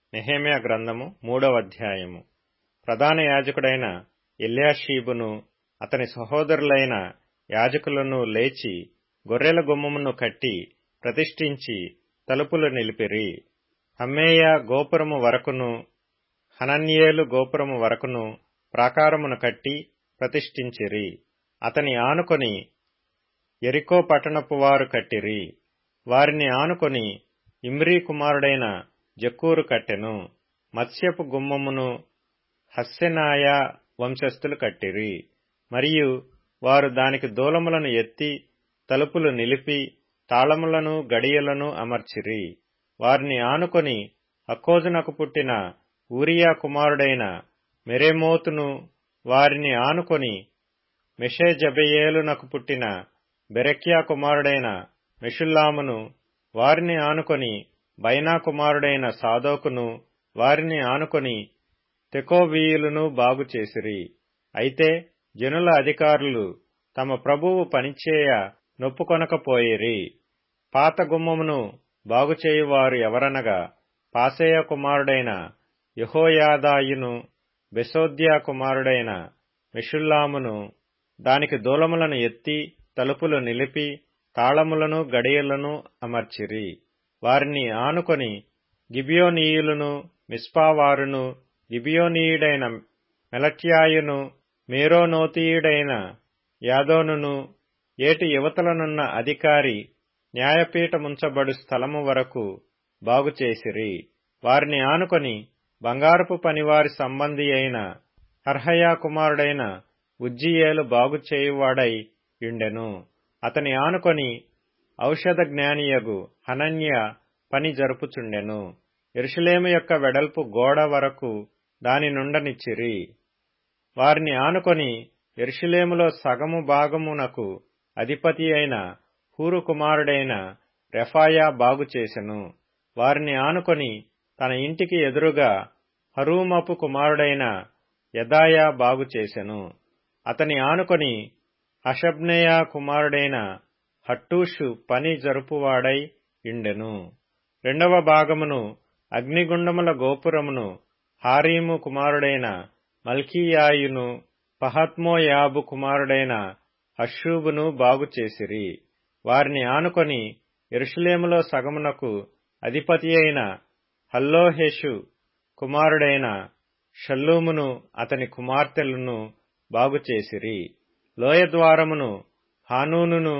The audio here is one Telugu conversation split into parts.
నెహేమియా గ్రంథము మూడవ అధ్యాయము ప్రధాన యాజకుడైన ఎల్యాషీబును అతని సహోదరులైన యాజకులను లేచి గొర్రెల గుమ్మమును కట్టి ప్రతిష్ఠించి తలుపులు నిలిపిరి హమ్మేయ గోపురము వరకును హనన్యేలు గోపురము వరకును ప్రాకారమును కట్టి ప్రతిష్ఠించిరి అతని ఆనుకొని ఎరికో పట్టణపు వారు కట్టిరి వారిని ఆనుకొని ఇమ్రీ కుమారుడైన జక్కూరు కట్టెను మత్స్యపు గుమ్మమును హస్సెనాయ వంశస్థులు కట్టిరి మరియు వారు దానికి దూలములను ఎత్తి తలుపులు నిలిపి తాళములను గడియలను అమర్చిరి వారిని ఆనుకొని అక్కోజునకు పుట్టిన ఊరియా కుమారుడైన మెరేమోతును వారిని ఆనుకొని మెషేజబెయేలునకు పుట్టిన బెరెక్యా కుమారుడైన మెషుల్లామును వారిని ఆనుకొని బైనా కుమారుడైన సాదోకును వారిని ఆనుకొని తెకోవీయులను బాగు చేసిరి అయితే జనుల అధికారులు తమ ప్రభువు పనిచేయ నొప్పుకొనకపోయిరి పాత గుమ్మమును బాగుచేయువారు ఎవరనగా పాసేయ కుమారుడైన యహోయాదాయును బెసోద్యా కుమారుడైన మెషుల్లామును దానికి దూలములను ఎత్తి తలుపులు నిలిపి తాళములను గడియలను అమర్చిరి వారిని ఆనుకొని గిబియోనీయులను మిస్పావారును గిబియోనీయుడైన మెలట్యాయును మేరోనోతీయుడైన యాదోనును ఏటి యువతలనున్న అధికారి న్యాయపీఠముంచబడు స్థలము వరకు బాగుచేసిరి వారిని ఆనుకొని బంగారపు పనివారి సంబంధి అయిన హర్హయా కుమారుడైన ఉజ్జియేలు బాగుచేయువాడై యుండెను అతని ఆనుకొని ఔషధ జ్ఞానియగు హనన్య పని జరుపుచుండెను ఎరుషులేము యొక్క వెడల్పు గోడ వరకు దాని నుండనిచ్చిరి వారిని ఆనుకొని ఎరుషులేములో సగము భాగమునకు అధిపతి అయిన హూరు కుమారుడైన రెఫాయా బాగుచేసెను వారిని ఆనుకొని తన ఇంటికి ఎదురుగా హరూమపు కుమారుడైన యదాయా బాగుచేసెను అతని ఆనుకొని హషబ్నేయా కుమారుడైన హట్టూషు పని జరుపువాడై ఇండెను రెండవ భాగమును అగ్నిగుండముల గోపురమును హారీము కుమారుడైన మల్కీయాయును పహత్మోయాబు కుమారుడైన హషూబును బాగుచేసిరి వారిని ఆనుకొని ఎరుషులేములో సగమునకు అధిపతి అయిన హల్లోహేషు కుమారుడైన షల్లూమును అతని కుమార్తెలను బాగుచేసిరి లోయద్వారమును హానూనును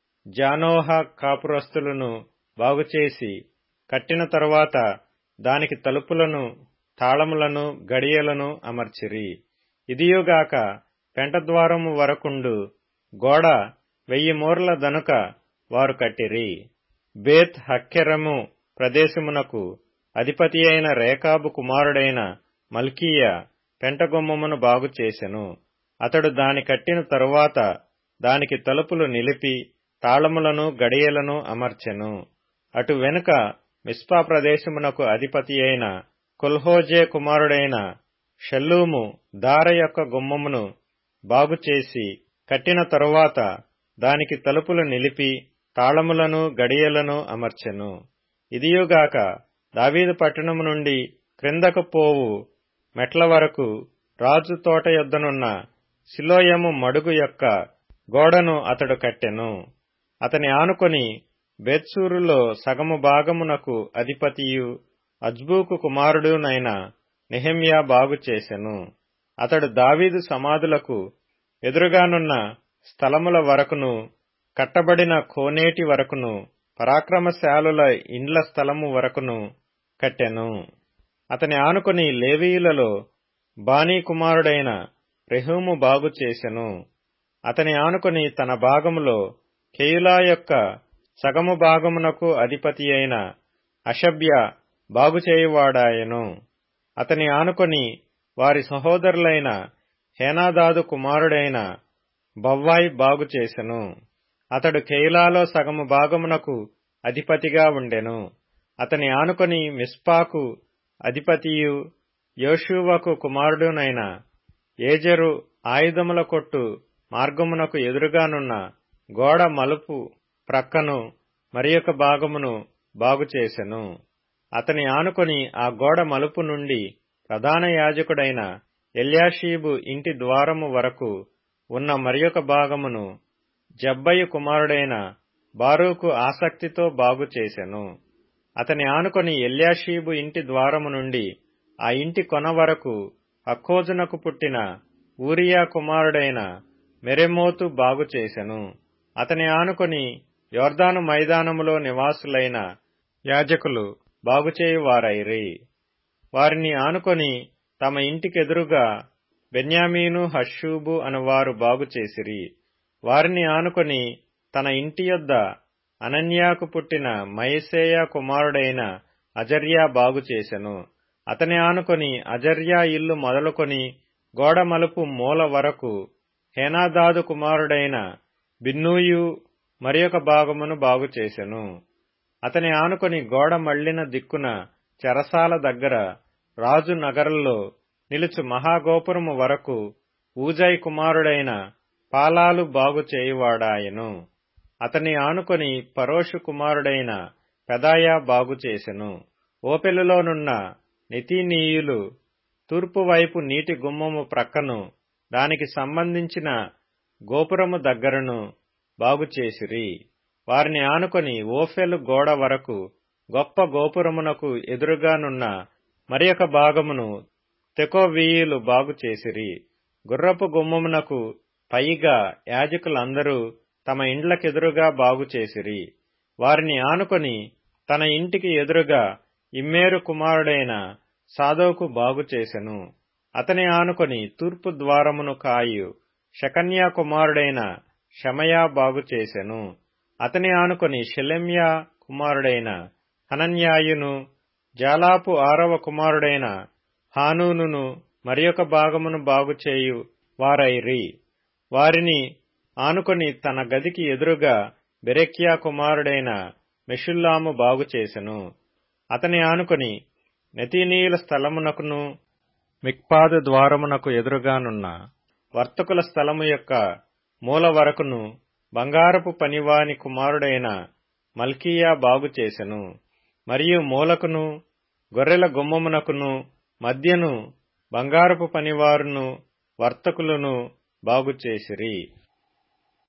జానోహ కాపురస్తులను బాగుచేసి కట్టిన తరువాత దానికి తలుపులను తాళములను గడియలను అమర్చిరి ఇదియుగాక పెంటద్వారము వరకుండు గోడ వెయ్యి మూరల దనుక వారు కట్టిరి బేత్ హక్కెరము ప్రదేశమునకు అధిపతి అయిన రేకాబు కుమారుడైన మల్కీయ పెంటగొమ్మమును బాగుచేసెను అతడు దాని కట్టిన తరువాత దానికి తలుపులు నిలిపి తాళములను గడియలను అమర్చెను అటు వెనుక మిస్పా ప్రదేశమునకు అధిపతి అయిన కొల్హోజే కుమారుడైన షల్లూము దార యొక్క గుమ్మమును బాగుచేసి కట్టిన తరువాత దానికి తలుపులు నిలిపి తాళములను గడియలను అమర్చెను ఇదియుగాక దావీదు పట్టణము నుండి క్రిందకు పోవు మెట్ల వరకు రాజు తోట యొద్దనున్న శిలోయము మడుగు యొక్క గోడను అతడు కట్టెను అతని ఆనుకొని బెత్సూరులో సగము భాగమునకు అధిపతియు అజ్బూకు కుమారుడునైన నెహమ్యా బాగు చేసెను అతడు దావీదు సమాధులకు ఎదురుగానున్న స్థలముల వరకును కట్టబడిన కోనేటి వరకును పరాక్రమశాలుల ఇండ్ల స్థలము వరకును కట్టెను అతని ఆనుకొని లేవీయులలో బానీ కుమారుడైన రెహూము బాగు చేసెను అతని ఆనుకొని తన భాగములో కేయులా యొక్క సగము భాగమునకు అధిపతి అయిన అషభ్య బాగుచేయువాడాయెను అతని ఆనుకొని వారి సహోదరులైన హేనాదాదు కుమారుడైన బవ్వాయి బాగుచేసెను అతడు కేయిలాలో సగము భాగమునకు అధిపతిగా ఉండెను అతని ఆనుకొని మిస్పాకు అధిపతియు యోషువకు కుమారుడునైన ఏజరు ఆయుధముల కొట్టు మార్గమునకు ఎదురుగానున్న గోడ మలుపు ప్రక్కను మరియొక భాగమును బాగుచేసెను అతని ఆనుకొని ఆ గోడ మలుపు నుండి ప్రధాన యాజకుడైన ఎల్యాషీబు ఇంటి ద్వారము వరకు ఉన్న మరియొక భాగమును జబ్బయ్య కుమారుడైన బారూకు ఆసక్తితో బాగు చేసెను అతని ఆనుకొని ఎల్యాషీబు ఇంటి ద్వారము నుండి ఆ ఇంటి కొన వరకు అక్కోజునకు పుట్టిన ఊరియా కుమారుడైన మెరెమోతు బాగు చేసెను అతని ఆనుకొని యోర్దాను మైదానములో నివాసులైన యాజకులు బాగుచేయువారైరి వారిని ఆనుకొని తమ ఇంటికెదురుగా బెన్యామీను హషూబు అనువారు బాగు చేసిరి వారిని ఆనుకొని తన ఇంటి యొద్ద అనన్యాకు పుట్టిన మయసేయ కుమారుడైన అజర్యా బాగు చేసెను అతని ఆనుకొని అజర్యా ఇల్లు మొదలుకొని గోడ మలుపు మూల వరకు హేనాదాదు కుమారుడైన బిన్నూయు మరియొక భాగమును బాగు చేసెను అతని ఆనుకొని గోడ మళ్లిన దిక్కున చెరసాల దగ్గర రాజు నగరంలో నిలుచు మహాగోపురము వరకు ఊజై కుమారుడైన పాలాలు బాగు చేయువాడాయను అతని ఆనుకొని పరోషు కుమారుడైన పెదాయా బాగు చేసెను ఓపెలులోనున్న నితీనీయులు తూర్పు వైపు నీటి గుమ్మము ప్రక్కను దానికి సంబంధించిన గోపురము దగ్గరను బాగుచేసిరి వారిని ఆనుకొని ఓఫెలు గోడ వరకు గొప్ప గోపురమునకు ఎదురుగానున్న మరియొక భాగమును తెకోవీయులు బాగు చేసిరి గుర్రపు గుమ్మమునకు పైగా యాజకులందరూ తమ ఇండ్లకెదురుగా బాగు చేసిరి వారిని ఆనుకొని తన ఇంటికి ఎదురుగా ఇమ్మేరు కుమారుడైన సాదోకు బాగు చేసెను అతని ఆనుకొని తూర్పు ద్వారమును కాయు శకన్యా కుమారుడైన షమయా బాగు చేసెను అతని ఆనుకొని షెలెమ్యా కుమారుడైన హనన్యాయును జాలాపు ఆరవ కుమారుడైన హానూనును మరియొక భాగమును బాగుచేయు వారైరి వారిని ఆనుకొని తన గదికి ఎదురుగా బెరెక్యా కుమారుడైన మెషుల్లాము బాగు చేసెను అతని ఆనుకొని నెతీనీయుల స్థలమునకును మిక్పాదు ద్వారమునకు ఎదురుగానున్న వర్తకుల స్థలము యొక్క మూల వరకును బంగారపు పనివాని కుమారుడైన మల్కీయా బాగు చేసెను మరియు మూలకును గొర్రెల గుమ్మమునకును మధ్యను బంగారపు పనివారును వర్తకులను బాగుచేసిరి